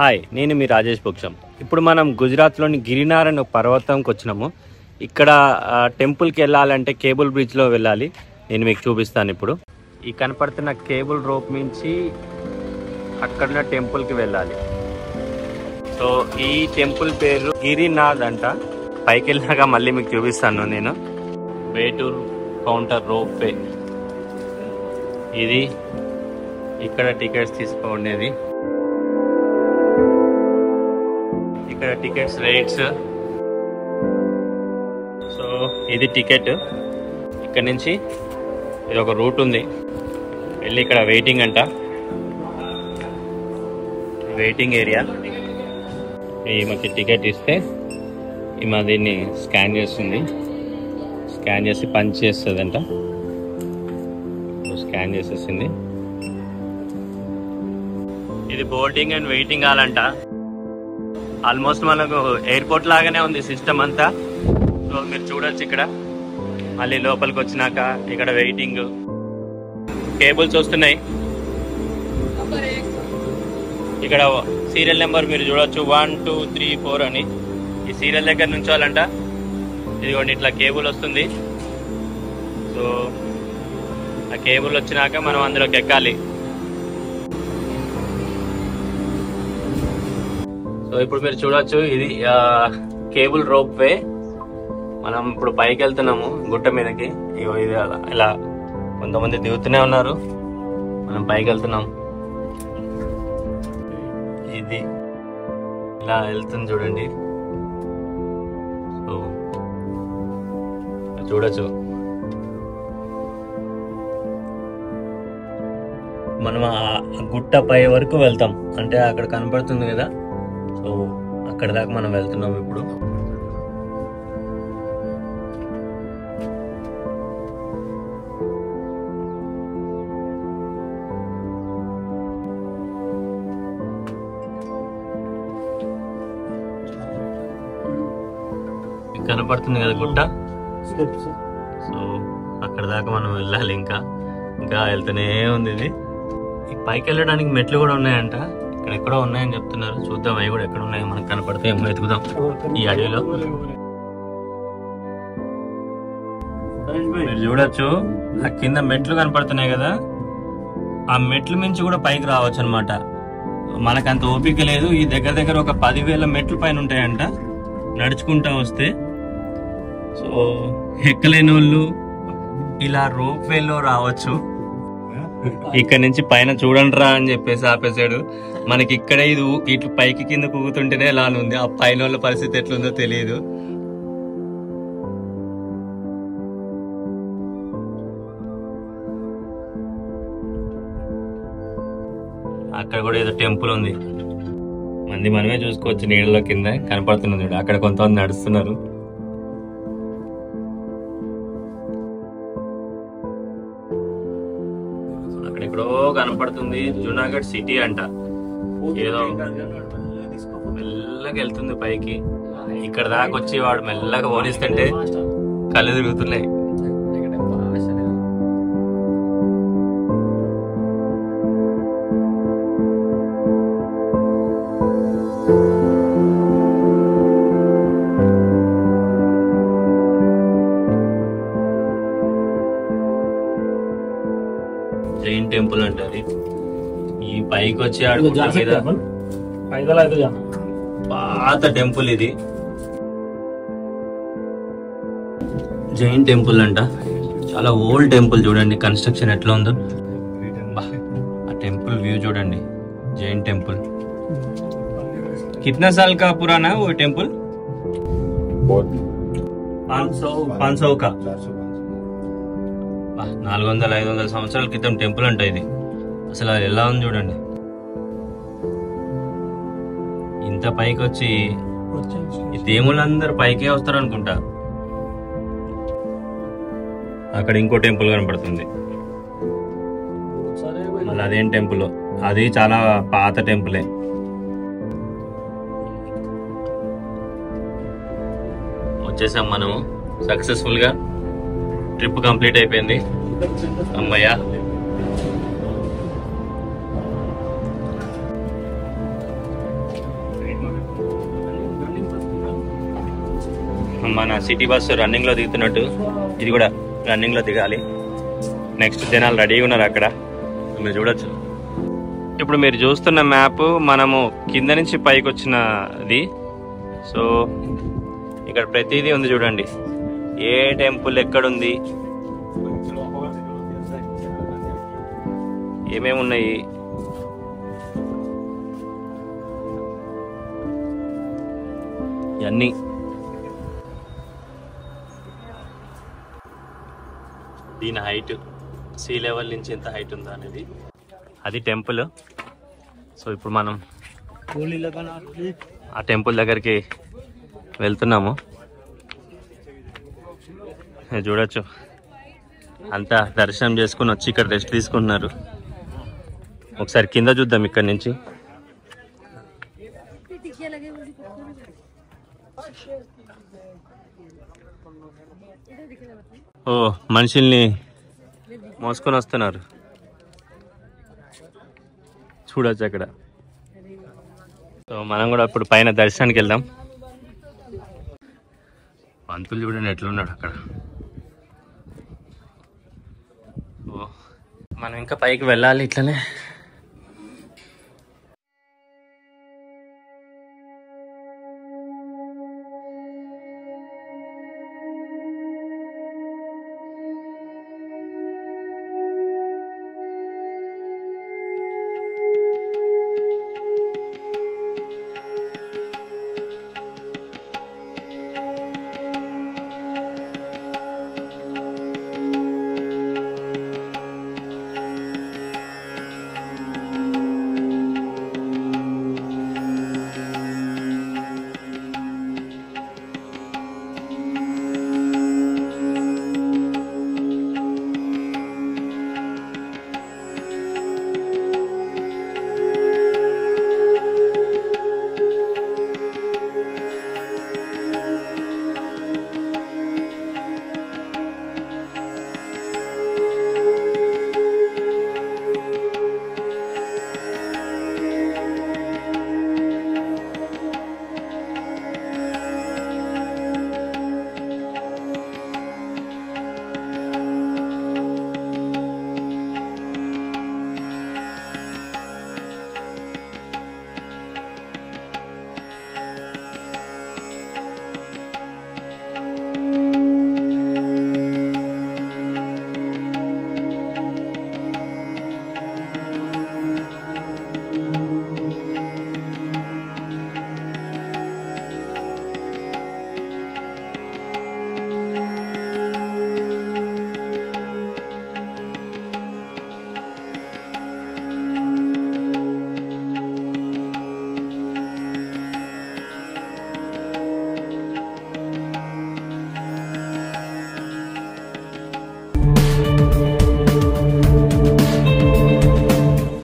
Hi నేను మీ రాజేష్ భుక్షం ఇప్పుడు మనం గుజరాత్లోని గిరినార్ అనే పర్వతంకి వచ్చినాము ఇక్కడ ఆ, టెంపుల్కి వెళ్ళాలంటే కేబుల్ బ్రిడ్జ్లో వెళ్ళాలి నేను మీకు చూపిస్తాను ఇప్పుడు ఈ కనపడుతున్న కేబుల్ రోప్ నుంచి అక్కడ టెంపుల్కి వెళ్ళాలి సో ఈ టెంపుల్ పేరు గిరినాథ్ అంట పైకి వెళ్ళినాక మళ్ళీ మీకు చూపిస్తాను నేను వేటూర్ కౌంటర్ రోప్ వే ఇది ఇక్కడ టికెట్స్ తీసుకోండేది ఇక్కడ టికెట్స్ రేట్స్ సో ఇది టికెట్ ఇక్కడ నుంచి ఇది ఒక రూట్ ఉంది వెళ్ళి ఇక్కడ వెయిటింగ్ అంట వెయిటింగ్ ఏరియా ఈమెకి టికెట్ ఇస్తే ఈమె దీన్ని స్కాన్ చేస్తుంది స్కాన్ చేసి పంచ్ చేస్తుందంట స్కాన్ చేసేసింది ఇది బోర్డింగ్ అండ్ వెయిటింగ్ హాల్ అంట ఆల్మోస్ట్ మనకు ఎయిర్పోర్ట్ లాగానే ఉంది సిస్టమ్ అంతా సో మీరు చూడొచ్చు ఇక్కడ మళ్ళీ లోపలికి వచ్చినాక ఇక్కడ వెయిటింగ్ కేబుల్స్ వస్తున్నాయి ఇక్కడ సీరియల్ నెంబర్ మీరు చూడొచ్చు వన్ టూ త్రీ ఫోర్ అని ఈ సీరియల్ దగ్గర నుంచోవాలంట ఇదిగోండి ఇట్లా కేబుల్ వస్తుంది సో ఆ కేబుల్ వచ్చినాక మనం అందులోకి ఎక్కాలి సో ఇప్పుడు మీరు చూడొచ్చు ఇది ఆ, కేబుల్ రోప్ వే మనం ఇప్పుడు పైకి వెళ్తున్నాము గుట్ట మీదకి ఇగో ఇది అలా ఇలా కొంతమంది దిగుతూనే ఉన్నారు మనం పైకి వెళ్తున్నాం ఇది ఇలా వెళ్తుంది చూడండి సో చూడొచ్చు మనం ఆ ఆ గుట్ట పై వరకు వెళ్తాం అంటే అక్కడ కనపడుతుంది కదా సో అక్కడ దాకా మనం వెళ్తున్నాం ఇప్పుడు మీకు కనపడుతుంది కదా గుట్ట సో అక్కడ దాకా మనం వెళ్ళాలి ఇంకా ఇంకా వెళ్తూనే ఉంది ఇది ఈ పైకి వెళ్ళడానికి మెట్లు కూడా ఉన్నాయంట ఇక్కడ ఎక్కడో ఉన్నాయని చెప్తున్నారు చూద్దాం అవి కూడా ఎక్కడ ఉన్నాయో మనకు కనపడితే ఏమో వెతుకుదాం ఈ అడవిలో మీరు చూడొచ్చు ఆ కింద మెట్లు కనపడుతున్నాయి కదా ఆ మెట్ల మించి కూడా పైకి రావచ్చు అనమాట మనకంత ఓపిక లేదు ఈ దగ్గర దగ్గర ఒక పదివేల మెట్లు పైన ఉంటాయంట నడుచుకుంటా వస్తే సో ఎక్కలేని వాళ్ళు ఇలా రోప్ వేలో రావచ్చు ఇక్కడ నుంచి పైన చూడండి రా అని చెప్పేసి ఆపేశాడు మనకి ఇక్కడే ఇది ఊ- ఇటు పైకి కింద కూగుతుంటేనే ఎలా ఉంది ఆ పైన వాళ్ళ పరిస్థితి ఎట్లుందో తెలియదు అక్కడ కూడా ఏదో టెంపుల్ ఉంది మంది మనమే చూసుకోవచ్చు నీళ్ళలో కింద కనపడుతున్నది చూడు. అక్కడ కొంతమంది నడుస్తున్నారు అక్కడ ఎక్కడో కనపడుతుంది జునాగఢ్ సిటీ అంట ఏదో మెల్లగా వెళ్తుంది పైకి ఇక్కడ దాకా వచ్చి వాడు మెల్లగా ఓనిస్తుంటే కళ్ళు తిరుగుతున్నాయి జైన్ టెంపుల్ అంటారు ఈ పైకి వచ్చి ఆడ గుట్ట మీద पैदल है तो जाना పాత టెంపుల్ ఇది జైన్ టెంపుల్ అంట చాలా ఓల్డ్ టెంపుల్ చూడండి కన్స్ట్రక్షన్ ఎట్లా ఉందో బా, ఆ టెంపుల్ వ్యూ చూడండి జైన్ టెంపుల్ कितना साल का पुराना है वो टेम्पल पाँच सौ पाँच सौ का బా, నాలుగు వందల ఐదు వందల సంవత్సరాల క్రితం టెంపుల్ అంట ఇది అసలు అది ఎలా ఉంది చూడండి ఇంత పైకి వచ్చి ఈ దేవుళ్ళందరూ పైకే వస్తారు అనుకుంటా అక్కడ ఇంకో టెంపుల్ కనపడుతుంది మళ్ళీ అదేం టెంపుల్ అది చాలా పాత టెంపులే వచ్చేసాం మనము సక్సెస్ఫుల్ గా ట్రిప్ కంప్లీట్ అయిపోయింది అమ్మయ్య మన సిటీ బస్సు రన్నింగ్ లో దిగుతున్నట్టు ఇది కూడా రన్నింగ్ లో దిగాలి నెక్స్ట్ జనాలు రెడీగా ఉన్నారు అక్కడ మీరు చూడొచ్చు ఇప్పుడు మీరు చూస్తున్న మ్యాప్ మనము కింద నుంచి పైకి వచ్చినది సో ఇక్కడ ప్రతిదీ ఉంది చూడండి ఏ టెంపుల్ ఎక్కడుంది ఏమేమి ఉన్నాయి ఇవన్నీ దీని హైట్ సీ లెవెల్ నుంచి ఎంత హైట్ ఉందా అనేది అది టెంపుల్ సో ఇప్పుడు మనం ఆ టెంపుల్ దగ్గరికి వెళ్తున్నాము ఇది చూడొచ్చు అంతా దర్శనం చేసుకుని వచ్చి ఇక్కడ రెస్ట్ తీసుకుంటున్నారు ఒకసారి కింద చూద్దాం ఇక్కడ నుంచి ఓ మనుషుల్ని మోసుకొని వస్తున్నారు చూడొచ్చు అక్కడ సో మనం కూడా ఇప్పుడు పైన దర్శనానికి వెళ్దాం పంతులు చూడండి ఎట్లున్నాడు అక్కడ ఓ మనం ఇంకా పైకి వెళ్ళాలి ఇట్లనే